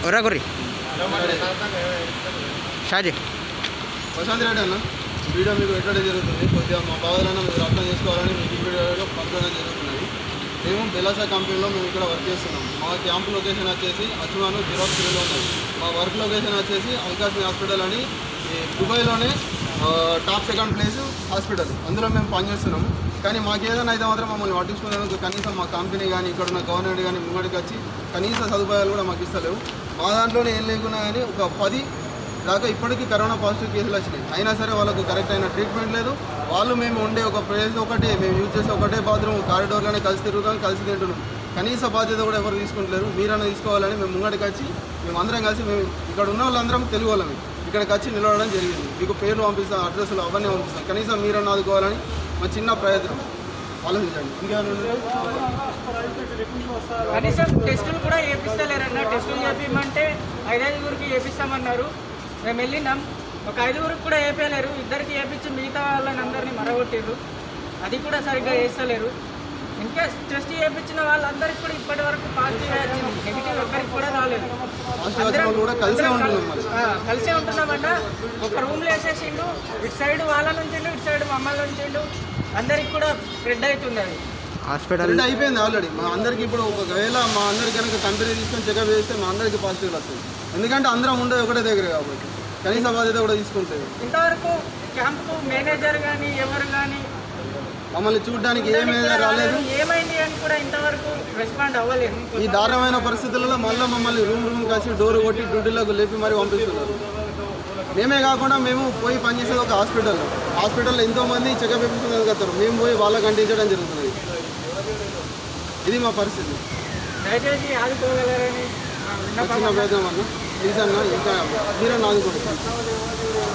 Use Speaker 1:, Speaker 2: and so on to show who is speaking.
Speaker 1: ఒర్రా గుర్రి షాజీ
Speaker 2: ప్రశాంత్ రెడ్డి అన్న వీడియో మీకు ఎక్కడ జరుగుతుంది కొద్దిగా మా బాధలైనా మీరు అర్థం చేసుకోవాలని మీకు ఈ వీడియోలో పంపడం జరుగుతున్నది మేము బెలాసా కంపెనీలో మేము ఇక్కడ వర్క్ చేస్తున్నాం మా క్యాంప్ లొకేషన్ వచ్చేసి అచ్చుమాను జిరాక్స్ లో ఉన్నది మా వర్క్ లొకేషన్ వచ్చేసి అల్కాస్మి హాస్పిటల్ అని ఈ దుబాయ్లోనే ఆ, టాప్ సెకండ్ ప్లేస్ హాస్పిటల్ అందులో మేము పనిచేస్తున్నాము కానీ మాకు ఏదైనా అయితే మాత్రం మమ్మల్ని పట్టించుకునేందుకు కనీసం మా కంపెనీ కానీ ఇక్కడ ఉన్న గవర్నమెంట్ కానీ ముంగడికి వచ్చి కనీస సదుపాయాలు కూడా మాకు ఇస్తలేవు మా దాంట్లోనే ఏం లేకున్నా కానీ ఒక పది దాకా ఇప్పటికీ కరోనా పాజిటివ్ కేసులు వచ్చినాయి అయినా సరే వాళ్ళకు కరెక్ట్ అయిన ట్రీట్మెంట్ లేదు వాళ్ళు మేము ఉండే ఒక ప్లేస్ ఒకటే మేము యూజ్ చేసే ఒకటే బాత్రూమ్ కారిడోర్లోనే కలిసి తిరుగుతాం కలిసి తింటున్నాం కనీస బాధ్యత కూడా ఎవరు తీసుకుంటలేరు మీరైనా తీసుకోవాలని మేము ముంగడికి వచ్చి మేము అందరం కలిసి మేము ఇక్కడ ఉన్న వాళ్ళందరం తెలుగు వాళ్ళమే ఇక్కడికి వచ్చి నిలవడం జరిగింది మీకు పేర్లు పంపిస్తాం అడ్రస్లు అవన్నీ పంపిస్తాం కనీసం మీరన్నా ఆదుకోవాలని మా చిన్న ప్రయత్నం ఆలోచించండి ఇంకేమైనా
Speaker 3: కనీసం టెస్టులు కూడా చేపిస్తలేరన్న టెస్టులు చేపించమంటే ఐదైదుగురికి చేపిస్తామన్నారు మేము వెళ్ళినాం ఒక ఐదుగురికి కూడా వేపలేరు ఇద్దరికి వేపించి మిగతా వాళ్ళని అందరినీ మరగొట్టిర్రు అది కూడా సరిగ్గా చేస్తలేరు ఇంకా టెస్ట్ చేయించిన వాళ్ళందరికీ కూడా ఇప్పటి వరకు పాజిటివ్ వచ్చింది నెగిటివ్ ఎవ్వరికి కూడా రాలేదు
Speaker 2: పాజిటివ్ వచ్చిన వాళ్ళు కూడా కలిసే ఉంటున్నాం మరి
Speaker 3: ఆ, కలిసే ఉంటున్నామన్న ఒక రూమ్లో వేసేసిండు ఇటు సైడ్ వాళ్ళ నుంచి ఇటు సైడ్ మమ్మల్ని నుంచి అందరికి కూడా స్ప్రెడ్ అవుతుంది అది
Speaker 1: హాస్పిటల్
Speaker 2: రెడీ అయిపోయింది ఆల్రెడీ మా అందరికి ఇప్పుడు ఒకవేళ మా అందరికి కనుక కంపెనీ తీసుకొని చెకప్ చేస్తే మా అందరికి పాజిటివ్ వస్తుంది ఎందుకంటే అందరం ఉండేది ఒకటే దగ్గర కాబట్టి కనీస బాధ్యత కూడా తీసుకుంటుంది
Speaker 3: ఇంతవరకు క్యాంపు మేనేజర్ కానీ ఎవరు కానీ
Speaker 2: మమ్మల్ని చూడడానికి ఏమైనా రాలేదు
Speaker 3: ఏమైంది అని కూడా ఇంతవరకు రెస్పాండ్ అవ్వలేదు
Speaker 2: ఈ దారుణమైన పరిస్థితులలో మళ్ళీ మమ్మల్ని రూమ్ రూమ్ కలిసి డోర్ కొట్టి డ్యూటీలోకి లేపి మరీ పంపిస్తున్నారు మేమే కాకుండా మేము పోయి పనిచేసేది ఒక హాస్పిటల్ హాస్పిటల్లో ఎంతో మంది చెకప్ చేయించుకునేందుకు వస్తారు మేము పోయి వాళ్ళకి అంటించడం జరుగుతుంది ఇది మా పరిస్థితి
Speaker 3: దయచేసి ఆదుకోగలరని నా
Speaker 2: చిన్న
Speaker 3: విన్నపం
Speaker 2: ప్రయత్నం అన్న ప్లీజ్ అన్న ఇంకా మీరన్నా ఆదుకోండి